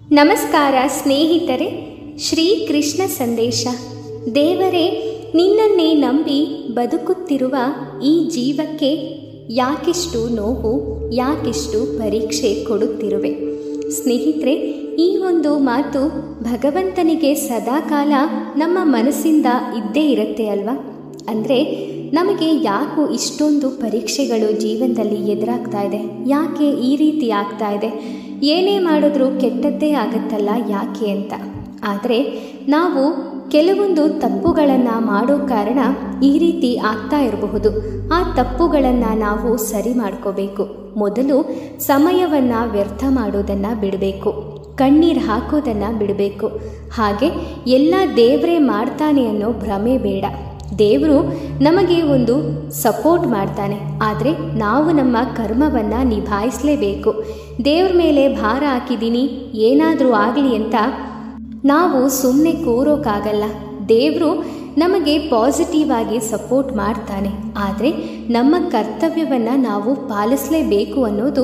ನಮಸ್ಕಾರ ಸ್ನೇಹಿತರೆ ಶ್ರೀ ಕೃಷ್ಣ ಸಂದೇಶ ದೇವರೇ ನಿನ್ನನ್ನೇ ನಂಬಿ ಬದುಕುತ್ತಿರುವ ಈ ಜೀವಕ್ಕೆ ಯಾಕಿಷ್ಟು ನೋವು ಯಾಕಿಷ್ಟು ಪರೀಕ್ಷೆ ಕೊಡುತ್ತಿರುವೆ ಸ್ನೇಹಿತರೆ ಈ ಒಂದು ಮಾತು ಭಗವಂತನಿಗೆ ಸದಾಕಾಲ ನಮ್ಮ ಮನಸ್ಸಿಂದ ಇದ್ದೇ ಇರುತ್ತೆ ಅಲ್ವಾ ಅಂದರೆ ನಮಗೆ ಯಾಕೋ ಇಷ್ಟೊಂದು ಪರೀಕ್ಷೆಗಳು ಜೀವನದಲ್ಲಿ ಎದುರಾಗ್ತಾ ಇದೆ ಯಾಕೆ ಈ ರೀತಿ ಆಗ್ತಾ ಇದೆ ಏನೇ ಮಾಡಿದ್ರೂ ಕೆಟ್ಟದ್ದೇ ಆಗುತ್ತಲ್ಲ ಯಾಕೆ ಅಂತ ಆದರೆ ನಾವು ಕೆಲವೊಂದು ತಪ್ಪುಗಳನ್ನು ಮಾಡೋ ಕಾರಣ ಈ ರೀತಿ ಆಗ್ತಾ ಇರಬಹುದು ಆ ತಪ್ಪುಗಳನ್ನು ನಾವು ಸರಿ ಮಾಡ್ಕೋಬೇಕು ಮೊದಲು ಸಮಯವನ್ನು ವ್ಯರ್ಥ ಮಾಡೋದನ್ನು ಬಿಡಬೇಕು ಕಣ್ಣೀರು ಹಾಕೋದನ್ನು ಬಿಡಬೇಕು ಹಾಗೆ ಎಲ್ಲ ದೇವರೇ ಮಾಡ್ತಾನೆ ಅನ್ನೋ ಭ್ರಮೆ ಬೇಡ ದೇವರು ನಮಗೆ ಒಂದು ಸಪೋರ್ಟ್ ಮಾಡ್ತಾನೆ ಆದರೆ ನಾವು ನಮ್ಮ ಕರ್ಮವನ್ನು ನಿಭಾಯಿಸಲೇಬೇಕು ದೇವ್ರ ಮೇಲೆ ಭಾರ ಹಾಕಿದ್ದೀನಿ ಏನಾದರೂ ಆಗಲಿ ಅಂತ ನಾವು ಸುಮ್ಮನೆ ಕೂರೋಕ್ಕಾಗಲ್ಲ ದೇವರು ನಮಗೆ ಪಾಸಿಟಿವ್ ಆಗಿ ಸಪೋರ್ಟ್ ಮಾಡ್ತಾನೆ ಆದರೆ ನಮ್ಮ ಕರ್ತವ್ಯವನ್ನು ನಾವು ಪಾಲಿಸಲೇಬೇಕು ಅನ್ನೋದು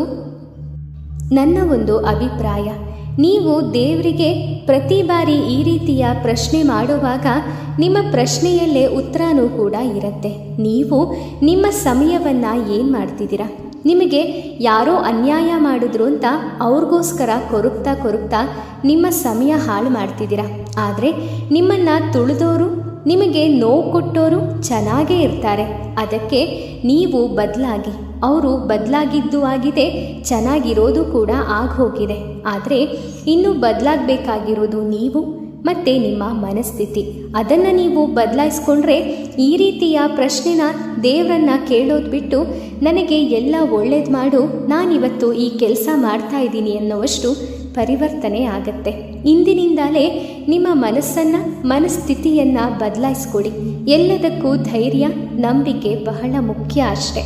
ನನ್ನ ಒಂದು ಅಭಿಪ್ರಾಯ ನೀವು ದೇವರಿಗೆ ಪ್ರತಿ ಬಾರಿ ಈ ರೀತಿಯ ಪ್ರಶ್ನೆ ಮಾಡುವಾಗ ನಿಮ್ಮ ಪ್ರಶ್ನೆಯಲ್ಲೇ ಉತ್ತರನೂ ಕೂಡ ಇರುತ್ತೆ ನೀವು ನಿಮ್ಮ ಸಮಯವನ್ನು ಏನು ಮಾಡ್ತಿದ್ದೀರಾ ನಿಮಗೆ ಯಾರೋ ಅನ್ಯಾಯ ಮಾಡಿದ್ರು ಅಂತ ಅವ್ರಿಗೋಸ್ಕರ ಕೊರಗ್ತಾ ಕೊರಗ್ತಾ ನಿಮ್ಮ ಸಮಯ ಹಾಳು ಮಾಡ್ತಿದ್ದೀರಾ ಆದರೆ ನಿಮ್ಮನ್ನು ತುಳಿದೋರು ನಿಮಗೆ ನೋವು ಕೊಟ್ಟೋರು ಚೆನ್ನಾಗೇ ಇರ್ತಾರೆ ಅದಕ್ಕೆ ನೀವು ಬದಲಾಗಿ ಅವರು ಬದಲಾಗಿದ್ದು ಆಗಿದೆ ಚೆನ್ನಾಗಿರೋದು ಕೂಡ ಆಗೋಗಿದೆ ಆದರೆ ಇನ್ನು ಬದಲಾಗಬೇಕಾಗಿರೋದು ನೀವು ಮತ್ತು ನಿಮ್ಮ ಮನಸ್ಥಿತಿ ಅದನ್ನು ನೀವು ಬದಲಾಯಿಸ್ಕೊಂಡ್ರೆ ಈ ರೀತಿಯ ಪ್ರಶ್ನೆನ ದೇವರನ್ನ ಕೇಳೋದು ಬಿಟ್ಟು ನನಗೆ ಎಲ್ಲ ಒಳ್ಳೇದು ಮಾಡು ನಾನಿವತ್ತು ಈ ಕೆಲಸ ಮಾಡ್ತಾ ಇದ್ದೀನಿ ಅನ್ನೋವಷ್ಟು ಪರಿವರ್ತನೆ ಆಗತ್ತೆ ಇಂದಿನಿಂದಲೇ ನಿಮ್ಮ ಮನಸ್ಸನ್ನು ಮನಸ್ಥಿತಿಯನ್ನು ಬದಲಾಯಿಸ್ಕೊಡಿ ಎಲ್ಲದಕ್ಕೂ ಧೈರ್ಯ ನಂಬಿಕೆ ಬಹಳ ಮುಖ್ಯ ಅಷ್ಟೆ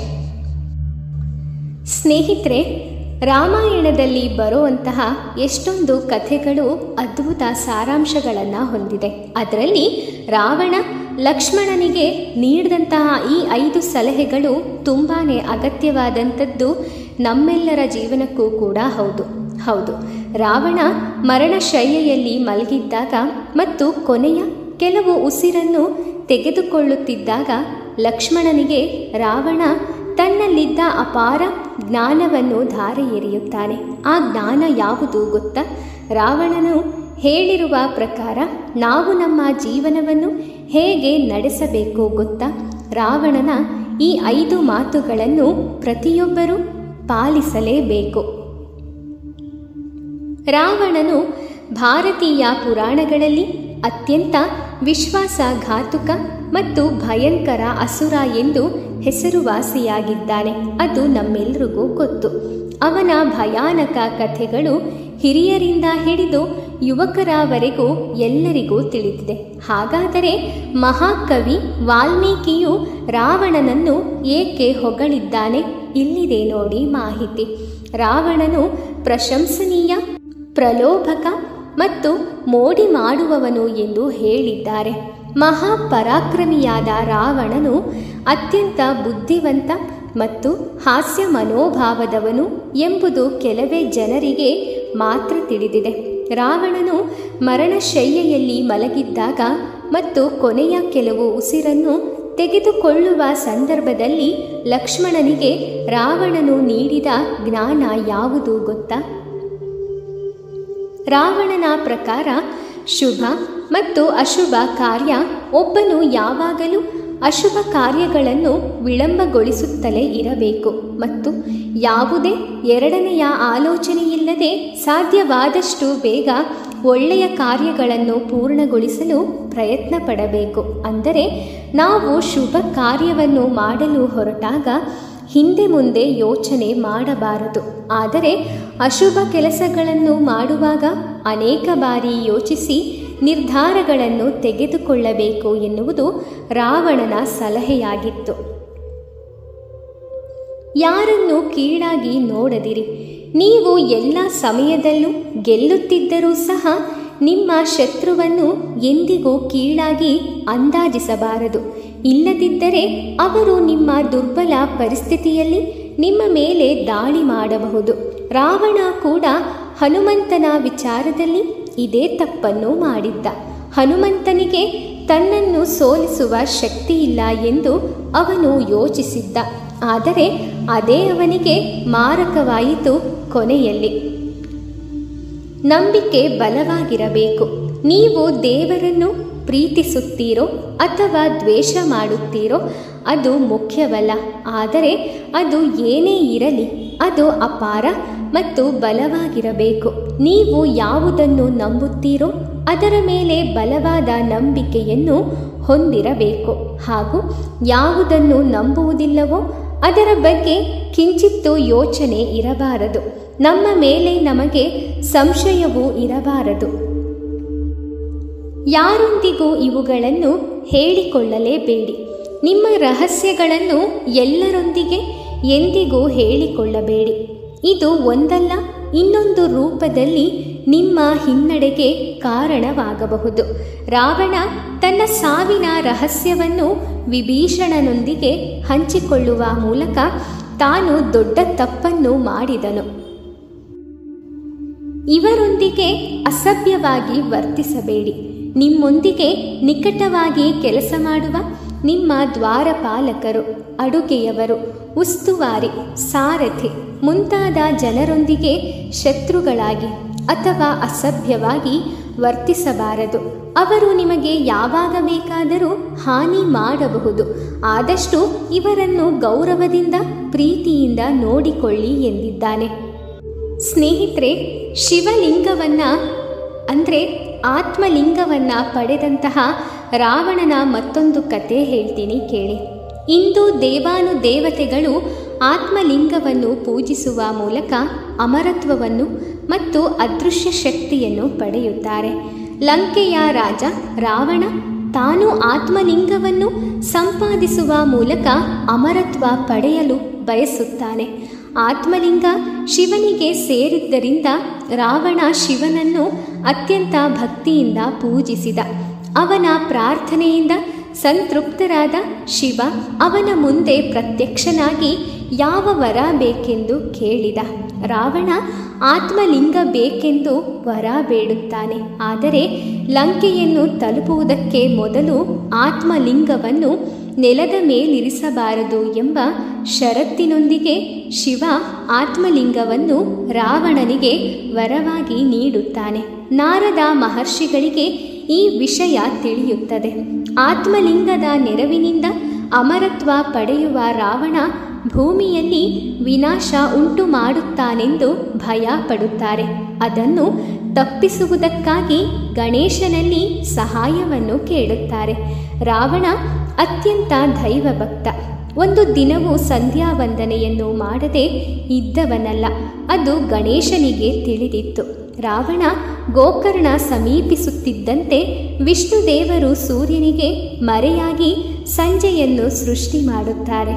ಸ್ನೇಹಿತರೆ ರಾಮಾಯಣದಲ್ಲಿ ಬರುವಂತಹ ಎಷ್ಟೊಂದು ಕಥೆಗಳು ಅದ್ಭುತ ಸಾರಾಂಶಗಳನ್ನು ಹೊಂದಿದೆ ಅದರಲ್ಲಿ ರಾವಣ ಲಕ್ಷ್ಮಣನಿಗೆ ನೀಡಿದಂತಹ ಈ ಐದು ಸಲಹೆಗಳು ತುಂಬಾ ಅಗತ್ಯವಾದಂಥದ್ದು ನಮ್ಮೆಲ್ಲರ ಜೀವನಕ್ಕೂ ಕೂಡ ಹೌದು ಹೌದು ರಾವಣ ಮರಣಶಯ್ಯೆಯಲ್ಲಿ ಮಲಗಿದ್ದಾಗ ಮತ್ತು ಕೊನೆಯ ಕೆಲವು ಉಸಿರನ್ನು ತೆಗೆದುಕೊಳ್ಳುತ್ತಿದ್ದಾಗ ಲಕ್ಷ್ಮಣನಿಗೆ ರಾವಣ ತನ್ನಲ್ಲಿದ್ದ ಅಪಾರ ಜ್ಞಾನವನ್ನು ಧಾರೆ ಎರೆಯುತ್ತಾನೆ ಆ ಜ್ಞಾನ ಯಾವುದು ಗೊತ್ತಾ ರಾವಣನು ಹೇಳಿರುವ ಪ್ರಕಾರ ನಾವು ನಮ್ಮ ಜೀವನವನ್ನು ಹೇಗೆ ನಡೆಸಬೇಕು ಗೊತ್ತಾ ರಾವಣನ ಈ ಐದು ಮಾತುಗಳನ್ನು ಪ್ರತಿಯೊಬ್ಬರೂ ಪಾಲಿಸಲೇಬೇಕು ರಾವಣನು ಭಾರತೀಯ ಪುರಾಣಗಳಲ್ಲಿ ಅತ್ಯಂತ ವಿಶ್ವಾಸಘಾತುಕ ಮತ್ತು ಭಯಂಕರ ಅಸುರ ಎಂದು ಹೆಸರುವಾಸಿಯಾಗಿದ್ದಾನೆ ಅದು ನಮ್ಮೆಲ್ಲರಿಗೂ ಗೊತ್ತು ಅವನ ಭಯಾನಕ ಕಥೆಗಳು ಹಿರಿಯರಿಂದ ಹಿಡಿದು ಯುವಕರವರೆಗೂ ಎಲ್ಲರಿಗೂ ತಿಳಿದಿದೆ ಹಾಗಾದರೆ ಮಹಾಕವಿ ವಾಲ್ಮೀಕಿಯು ರಾವಣನನ್ನು ಏಕೆ ಹೊಗಳಿದ್ದಾನೆ ಇಲ್ಲಿದೆ ನೋಡಿ ಮಾಹಿತಿ ರಾವಣನು ಪ್ರಶಂಸನೀಯ ಪ್ರಲೋಭಕ ಮತ್ತು ಮೋಡಿ ಮಾಡುವವನು ಎಂದು ಹೇಳಿದ್ದಾರೆ ಮಹಾಪರಾಕ್ರಮಿಯಾದ ರಾವಣನು ಅತ್ಯಂತ ಬುದ್ಧಿವಂತ ಮತ್ತು ಹಾಸ್ಯ ಮನೋಭಾವದವನು ಎಂಬುದು ಕೆಲವೇ ಜನರಿಗೆ ಮಾತ್ರ ತಿಳಿದಿದೆ ರಾವಣನು ಮರಣಶಯ್ಯೆಯಲ್ಲಿ ಮಲಗಿದ್ದಾಗ ಮತ್ತು ಕೊನೆಯ ಕೆಲವು ಉಸಿರನ್ನು ತೆಗೆದುಕೊಳ್ಳುವ ಸಂದರ್ಭದಲ್ಲಿ ಲಕ್ಷ್ಮಣನಿಗೆ ರಾವಣನು ನೀಡಿದ ಜ್ಞಾನ ಯಾವುದು ಗೊತ್ತಾ ರಾವಣನ ಪ್ರಕಾರ ಶುಭ ಮತ್ತು ಅಶುಭ ಕಾರ್ಯ ಒಬ್ಬನು ಯಾವಾಗಲೂ ಅಶುಭ ಕಾರ್ಯಗಳನ್ನು ವಿಳಂಬಗೊಳಿಸುತ್ತಲೇ ಇರಬೇಕು ಮತ್ತು ಯಾವುದೇ ಎರಡನೆಯ ಆಲೋಚನೆಯಿಲ್ಲದೆ ಸಾಧ್ಯವಾದಷ್ಟು ಬೇಗ ಒಳ್ಳೆಯ ಕಾರ್ಯಗಳನ್ನು ಪೂರ್ಣಗೊಳಿಸಲು ಪ್ರಯತ್ನ ಪಡಬೇಕು ಅಂದರೆ ನಾವು ಶುಭ ಕಾರ್ಯವನ್ನು ಮಾಡಲು ಹೊರಟಾಗ ಹಿಂದೆ ಮುಂದೆ ಯೋಚನೆ ಮಾಡಬಾರದು ಆದರೆ ಅಶುಭ ಕೆಲಸಗಳನ್ನು ಮಾಡುವಾಗ ಅನೇಕ ಬಾರಿ ಯೋಚಿಸಿ ನಿರ್ಧಾರಗಳನ್ನು ತೆಗೆದುಕೊಳ್ಳಬೇಕು ಎನ್ನುವುದು ರಾವಣನ ಸಲಹೆಯಾಗಿತ್ತು ಯಾರನ್ನು ಕೀಳಾಗಿ ನೋಡದಿರಿ ನೀವು ಎಲ್ಲ ಸಮಯದಲ್ಲೂ ಗೆಲ್ಲುತ್ತಿದ್ದರೂ ಸಹ ನಿಮ್ಮ ಶತ್ರುವನ್ನು ಎಂದಿಗೂ ಕೀಳಾಗಿ ಅಂದಾಜಿಸಬಾರದು ಇಲ್ಲದಿದ್ದರೆ ಅವರು ನಿಮ್ಮ ದುರ್ಬಲ ಪರಿಸ್ಥಿತಿಯಲ್ಲಿ ನಿಮ್ಮ ಮೇಲೆ ದಾಳಿ ಮಾಡಬಹುದು ರಾವಣ ಕೂಡ ಹನುಮಂತನ ವಿಚಾರದಲ್ಲಿ ಇದೇ ತಪ್ಪನ್ನು ಮಾಡಿದ್ದ ಹನುಮಂತನಿಗೆ ತನ್ನನ್ನು ಸೋಲಿಸುವ ಶಕ್ತಿ ಇಲ್ಲ ಎಂದು ಅವನು ಯೋಚಿಸಿದ್ದ ಆದರೆ ಅದೇ ಅವನಿಗೆ ಮಾರಕವಾಯಿತು ಕೊನೆಯಲ್ಲಿ ನಂಬಿಕೆ ಬಲವಾಗಿರಬೇಕು ನೀವು ದೇವರನ್ನು ಪ್ರೀತಿಸುತ್ತೀರೋ ಅಥವಾ ದ್ವೇಷ ಮಾಡುತ್ತೀರೋ ಅದು ಮುಖ್ಯವಲ್ಲ ಆದರೆ ಅದು ಏನೇ ಇರಲಿ ಅದು ಅಪಾರ ಮತ್ತು ಬಲವಾಗಿರಬೇಕು ನೀವು ಯಾವುದನ್ನು ನಂಬುತ್ತೀರೋ ಅದರ ಮೇಲೆ ಬಲವಾದ ನಂಬಿಕೆಯನ್ನು ಹೊಂದಿರಬೇಕು ಹಾಗೂ ಯಾವುದನ್ನು ನಂಬುವುದಿಲ್ಲವೋ ಅದರ ಬಗ್ಗೆ ಕಿಂಚಿತ್ತೂ ಯೋಚನೆ ಇರಬಾರದು ನಮ್ಮ ಮೇಲೆ ನಮಗೆ ಸಂಶಯವೂ ಇರಬಾರದು ಯಾರೊಂದಿಗೂ ಇವುಗಳನ್ನು ಹೇಳಿಕೊಳ್ಳಲೇಬೇಡಿ ನಿಮ್ಮ ರಹಸ್ಯಗಳನ್ನು ಎಲ್ಲರೊಂದಿಗೆ ಎಂದಿಗೂ ಹೇಳಿಕೊಳ್ಳಬೇಡಿ ಇದು ಒಂದಲ್ಲ ಇನ್ನೊಂದು ರೂಪದಲ್ಲಿ ನಿಮ್ಮ ಹಿನ್ನಡೆಗೆ ಕಾರಣವಾಗಬಹುದು ರಾವಣ ತನ್ನ ಸಾವಿನ ರಹಸ್ಯವನ್ನು ವಿಭೀಷಣನೊಂದಿಗೆ ಹಂಚಿಕೊಳ್ಳುವ ಮೂಲಕ ತಾನು ದೊಡ್ಡ ತಪ್ಪನ್ನು ಮಾಡಿದನು ಇವರೊಂದಿಗೆ ಅಸಭ್ಯವಾಗಿ ವರ್ತಿಸಬೇಡಿ ನಿಮ್ಮೊಂದಿಗೆ ನಿಕಟವಾಗಿ ಕೆಲಸ ಮಾಡುವ ನಿಮ್ಮ ದ್ವಾರಪಾಲಕರು ಅಡುಗೆಯವರು ಉಸ್ತುವಾರಿ ಸಾರಥಿ ಮುಂತಾದ ಜನರೊಂದಿಗೆ ಶತ್ರುಗಳಾಗಿ ಅಥವಾ ಅಸಭ್ಯವಾಗಿ ವರ್ತಿಸಬಾರದು ಅವರು ನಿಮಗೆ ಯಾವಾಗ ಬೇಕಾದರೂ ಹಾನಿ ಮಾಡಬಹುದು ಆದಷ್ಟು ಇವರನ್ನು ಗೌರವದಿಂದ ಪ್ರೀತಿಯಿಂದ ನೋಡಿಕೊಳ್ಳಿ ಎಂದಿದ್ದಾನೆ ಸ್ನೇಹಿತರೆ ಶಿವಲಿಂಗವನ್ನ ಅಂದರೆ ಆತ್ಮಲಿಂಗವನ್ನ ಪಡೆದಂತಹ ರಾವಣನ ಮತ್ತೊಂದು ಕತೆ ಹೇಳ್ತೀನಿ ಕೇಳಿ ಇಂದು ದೇವಾನು ದೇವತೆಗಳು ಆತ್ಮಲಿಂಗವನ್ನು ಪೂಜಿಸುವ ಮೂಲಕ ಅಮರತ್ವವನ್ನು ಮತ್ತು ಅದೃಶ್ಯ ಶಕ್ತಿಯನ್ನು ಪಡೆಯುತ್ತಾರೆ ಲಂಕೆಯ ರಾಜ ರಾವಣ ತಾನು ಆತ್ಮಲಿಂಗವನ್ನು ಸಂಪಾದಿಸುವ ಮೂಲಕ ಅಮರತ್ವ ಪಡೆಯಲು ಬಯಸುತ್ತಾನೆ ಆತ್ಮಲಿಂಗ ಶಿವನಿಗೆ ಸೇರಿದ್ದರಿಂದ ರಾವಣ ಶಿವನನ್ನು ಅತ್ಯಂತ ಭಕ್ತಿಯಿಂದ ಪೂಜಿಸಿದ ಅವನ ಪ್ರಾರ್ಥನೆಯಿಂದ ಸಂತೃಪ್ತರಾದ ಶಿವ ಅವನ ಮುಂದೆ ಪ್ರತ್ಯಕ್ಷನಾಗಿ ಯಾವ ವರ ಬೇಕೆಂದು ಕೇಳಿದ ರಾವಣ ಆತ್ಮಲಿಂಗ ಬೇಕೆಂದು ವರ ಬೇಡುತ್ತಾನೆ ಆದರೆ ಲಂಕೆಯನ್ನು ತಲುಪುವುದಕ್ಕೆ ಮೊದಲು ಆತ್ಮಲಿಂಗವನ್ನು ನೆಲದ ಮೇಲಿರಿಸಬಾರದು ಎಂಬ ಷರತ್ತಿನೊಂದಿಗೆ ಶಿವ ಆತ್ಮಲಿಂಗವನ್ನು ರಾವಣನಿಗೆ ವರವಾಗಿ ನೀಡುತ್ತಾನೆ ನಾರದ ಮಹರ್ಷಿಗಳಿಗೆ ಈ ವಿಷಯ ತಿಳಿಯುತ್ತದೆ ಆತ್ಮಲಿಂಗದ ನೆರವಿನಿಂದ ಅಮರತ್ವ ಪಡೆಯುವ ರಾವಣ ಭೂಮಿಯಲ್ಲಿ ವಿನಾಶ ಉಂಟು ಮಾಡುತ್ತಾನೆಂದು ಭಯ ಪಡುತ್ತಾರೆ ಅದನ್ನು ತಪ್ಪಿಸುವುದಕ್ಕಾಗಿ ಗಣೇಶನಲ್ಲಿ ಸಹಾಯವನ್ನು ಕೇಳುತ್ತಾರೆ ರಾವಣ ಅತ್ಯಂತ ದೈವಭಕ್ತ ಒಂದು ದಿನವೂ ಸಂಧ್ಯಾ ವಂದನೆಯನ್ನು ಮಾಡದೆ ಇದ್ದವನಲ್ಲ ಅದು ಗಣೇಶನಿಗೆ ತಿಳಿದಿತ್ತು ರಾವಣ ಗೋಕರ್ಣ ಸಮೀಪಿಸುತ್ತಿದ್ದಂತೆ ವಿಷ್ಣುದೇವರು ಸೂರ್ಯನಿಗೆ ಮರೆಯಾಗಿ ಸಂಜೆಯನ್ನು ಸೃಷ್ಟಿ ಮಾಡುತ್ತಾರೆ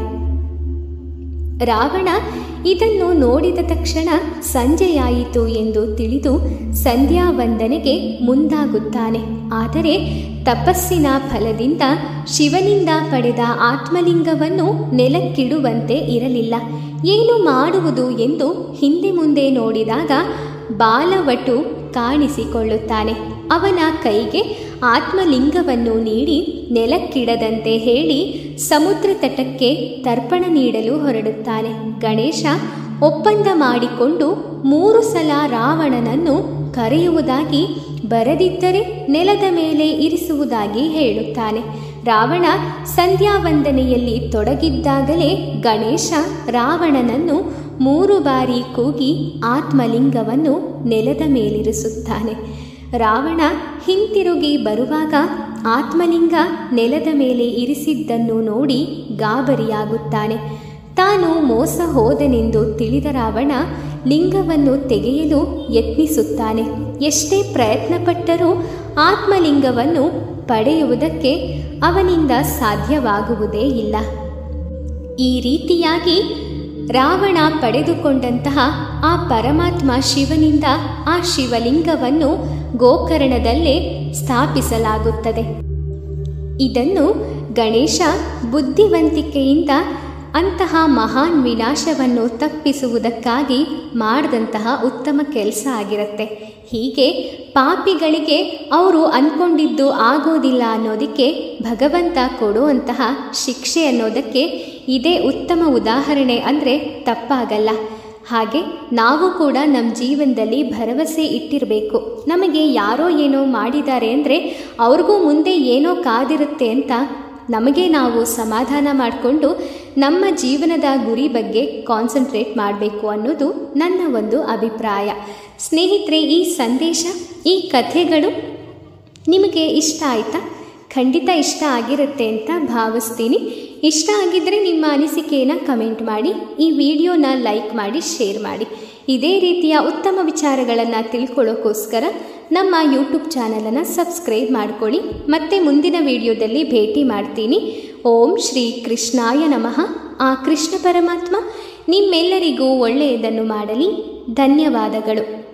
ರಾವಣ ಇದನ್ನು ನೋಡಿದ ತಕ್ಷಣ ಸಂಜೆಯಾಯಿತು ಎಂದು ತಿಳಿದು ಸಂಧ್ಯಾ ವಂದನೆಗೆ ಮುಂದಾಗುತ್ತಾನೆ ಆದರೆ ತಪಸ್ಸಿನ ಫಲದಿಂದ ಶಿವನಿಂದ ಪಡೆದ ಆತ್ಮಲಿಂಗವನ್ನು ನೆಲಕ್ಕಿಡುವಂತೆ ಇರಲಿಲ್ಲ ಏನು ಮಾಡುವುದು ಎಂದು ಹಿಂದೆ ಮುಂದೆ ನೋಡಿದಾಗ ಬಾಲವಟು ಕಾಣಿಸಿಕೊಳ್ಳುತ್ತಾನೆ ಅವನ ಕೈಗೆ ಆತ್ಮಲಿಂಗವನ್ನು ನೀಡಿ ನೆಲಕ್ಕಿಡದಂತೆ ಹೇಳಿ ಸಮುದ್ರ ತಟಕ್ಕೆ ತರ್ಪಣ ನೀಡಲು ಹೊರಡುತ್ತಾನೆ ಗಣೇಶ ಒಪ್ಪಂದ ಮಾಡಿಕೊಂಡು ಮೂರು ಸಲ ರಾವಣನನ್ನು ಕರೆಯುವುದಾಗಿ ಬರದಿದ್ದರೆ ನೆಲದ ಮೇಲೆ ಇರಿಸುವುದಾಗಿ ಹೇಳುತ್ತಾನೆ ರಾವಣ ಸಂಧ್ಯಾ ವಂದನೆಯಲ್ಲಿ ತೊಡಗಿದ್ದಾಗಲೇ ಗಣೇಶ ರಾವಣನನ್ನು ಮೂರು ಬಾರಿ ಕೂಗಿ ಆತ್ಮಲಿಂಗವನ್ನು ನೆಲದ ಮೇಲಿರಿಸುತ್ತಾನೆ ರಾವಣ ಹಿಂತಿರುಗಿ ಬರುವಾಗ ಆತ್ಮಲಿಂಗ ನೆಲದ ಮೇಲೆ ಇರಿಸಿದ್ದನ್ನು ನೋಡಿ ಗಾಬರಿಯಾಗುತ್ತಾನೆ ತಾನು ಮೋಸ ಹೋದನೆಂದು ತಿಳಿದ ರಾವಣ ಲಿಂಗವನ್ನು ತೆಗೆಯಲು ಯತ್ನಿಸುತ್ತಾನೆ ಎಷ್ಟೇ ಪ್ರಯತ್ನಪಟ್ಟರೂ ಆತ್ಮಲಿಂಗವನ್ನು ಪಡೆಯುವುದಕ್ಕೆ ಅವನಿಂದ ಸಾಧ್ಯವಾಗುವುದೇ ಇಲ್ಲ ಈ ರೀತಿಯಾಗಿ ರಾವಣ ಪಡೆದುಕೊಂಡಂತಹ ಆ ಪರಮಾತ್ಮ ಶಿವನಿಂದ ಆ ಶಿವಲಿಂಗವನ್ನು ಗೋಕರ್ಣದಲ್ಲೇ ಸ್ಥಾಪಿಸಲಾಗುತ್ತದೆ ಇದನ್ನು ಗಣೇಶ ಬುದ್ಧಿವಂತಿಕೆಯಿಂದ ಅಂತಹ ಮಹಾನ್ ವಿನಾಶವನ್ನು ತಪ್ಪಿಸುವುದಕ್ಕಾಗಿ ಮಾಡಿದಂತಹ ಉತ್ತಮ ಕೆಲಸ ಆಗಿರುತ್ತೆ ಹೀಗೆ ಪಾಪಿಗಳಿಗೆ ಅವರು ಅಂದ್ಕೊಂಡಿದ್ದು ಆಗೋದಿಲ್ಲ ಅನ್ನೋದಕ್ಕೆ ಭಗವಂತ ಕೊಡುವಂತಹ ಶಿಕ್ಷೆ ಅನ್ನೋದಕ್ಕೆ ಇದೇ ಉತ್ತಮ ಉದಾಹರಣೆ ಅಂದರೆ ತಪ್ಪಾಗಲ್ಲ ಹಾಗೆ ನಾವು ಕೂಡ ನಮ್ಮ ಜೀವನದಲ್ಲಿ ಭರವಸೆ ಇಟ್ಟಿರಬೇಕು ನಮಗೆ ಯಾರೋ ಏನೋ ಮಾಡಿದ್ದಾರೆ ಅಂದರೆ ಅವ್ರಿಗೂ ಮುಂದೆ ಏನೋ ಕಾದಿರುತ್ತೆ ಅಂತ ನಮಗೆ ನಾವು ಸಮಾಧಾನ ಮಾಡಿಕೊಂಡು ನಮ್ಮ ಜೀವನದ ಗುರಿ ಬಗ್ಗೆ ಕಾನ್ಸಂಟ್ರೇಟ್ ಮಾಡಬೇಕು ಅನ್ನೋದು ನನ್ನ ಒಂದು ಅಭಿಪ್ರಾಯ ಸ್ನೇಹಿತರೆ ಈ ಸಂದೇಶ ಈ ಕಥೆಗಳು ನಿಮಗೆ ಇಷ್ಟ ಆಯಿತಾ ಖಂಡಿತ ಇಷ್ಟ ಆಗಿರುತ್ತೆ ಅಂತ ಭಾವಿಸ್ತೀನಿ ಇಷ್ಟ ಆಗಿದ್ದರೆ ನಿಮ್ಮ ಅನಿಸಿಕೆಯನ್ನು ಕಮೆಂಟ್ ಮಾಡಿ ಈ ವಿಡಿಯೋನ ಲೈಕ್ ಮಾಡಿ ಶೇರ್ ಮಾಡಿ ಇದೇ ರೀತಿಯ ಉತ್ತಮ ವಿಚಾರಗಳನ್ನು ತಿಳ್ಕೊಳ್ಳೋಕ್ಕೋಸ್ಕರ ನಮ್ಮ ಯೂಟ್ಯೂಬ್ ಚಾನಲನ್ನು ಸಬ್ಸ್ಕ್ರೈಬ್ ಮಾಡ್ಕೊಳ್ಳಿ ಮತ್ತೆ ಮುಂದಿನ ವಿಡಿಯೋದಲ್ಲಿ ಭೇಟಿ ಮಾಡ್ತೀನಿ ಓಂ ಶ್ರೀ ಕೃಷ್ಣಾಯ ನಮಃ ಆ ಕೃಷ್ಣ ಪರಮಾತ್ಮ ನಿಮ್ಮೆಲ್ಲರಿಗೂ ಒಳ್ಳೆಯದನ್ನು ಮಾಡಲಿ ಧನ್ಯವಾದಗಳು